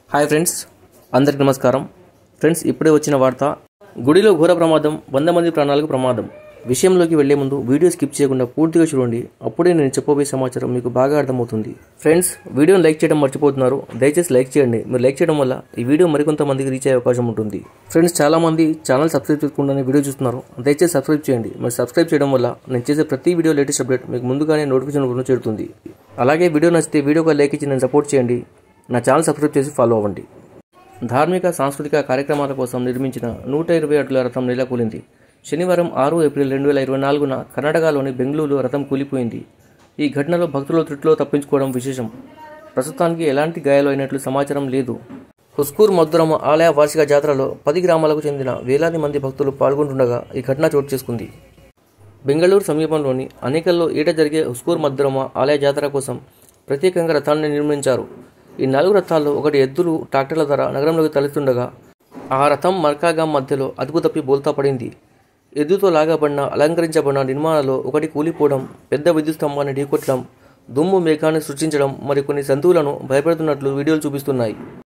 hi friends అందరికి నమస్కారం friends ఇప్పుడే వచ్చిన వార్త గుడిలో ఘోర ప్రమాదం వంద మంది ప్రాణాలకు ప్రమాదం విషయంలోకి వెళ్లే ముందు వీడియో స్కిప్ చేయకుండా పూర్తిగా చూడండి అప్పుడే నేను చెప్పబోయే సమాచారం మీకు బాగా అర్థమవుతుంది ఫ్రెండ్స్ వీడియోని లైక్ చేయడం మర్చిపోతున్నారు దయచేసి లైక్ చేయండి మీరు లైక్ చేయడం వల్ల ఈ వీడియో మరికొంతమందికి రీచ్ అయ్యే అవకాశం ఉంటుంది ఫ్రెండ్స్ చాలా మంది ఛానల్ సబ్స్క్రైబ్ చేసుకుంటూనే వీడియో చూస్తున్నారు దయచేసి సబ్స్క్రైబ్ చేయండి మీరు సబ్స్క్రైబ్ చేయడం వల్ల నేను చేసే ప్రతి వీడియో లేటెస్ట్ అప్డేట్ మీకు ముందుగానే నోటిఫికేషన్ రూపంలో చేరుతుంది అలాగే వీడియో నచ్చితే వీడియోకి లైక్ ఇచ్చి నేను సపోర్ట్ చేయండి నా ఛానల్ సబ్స్క్రైబ్ చేసి ఫాలో అవ్వండి ధార్మిక సాంస్కృతిక కార్యక్రమాల కోసం నిర్మించిన నూట ఇరవై అడుగుల రథం నెలకూలింది శనివారం ఆరు ఏప్రిల్ రెండు వేల ఇరవై నాలుగున కర్ణాటకలోని బెంగళూరులో రథం కూలిపోయింది ఈ ఘటనలో భక్తులు త్రుట్లో తప్పించుకోవడం విశేషం ప్రస్తుతానికి ఎలాంటి గాయాలు అయినట్లు సమాచారం లేదు హుస్కూర్ మధురమ ఆలయ వార్షిక జాతరలో పది గ్రామాలకు చెందిన వేలాది మంది భక్తులు పాల్గొంటుండగా ఈ ఘటన చోటు చేసుకుంది బెంగళూరు సమీపంలోని అనేకల్లో ఈట జరిగే హుస్కూర్ మద్రమ ఆలయ జాతర కోసం ప్రత్యేకంగా రథాన్ని నిర్మించారు ఈ నాలుగు రథాల్లో ఒకటి ఎద్దులు ట్రాక్టర్ల ద్వారా నగరంలోకి తలెత్తుండగా ఆ రథం మర్కాగాం మధ్యలో అదుపు తప్పి బోల్తా పడింది ఎద్దుతో లాగబడిన అలంకరించబడిన నిర్మాణాల్లో ఒకటి కూలిపోవడం పెద్ద విద్యుత్ స్తంభాన్ని ఢీకొట్టడం దుమ్ము మేఘాన్ని సృష్టించడం మరికొన్ని జంతువులను భయపెడుతున్నట్లు వీడియోలు చూపిస్తున్నాయి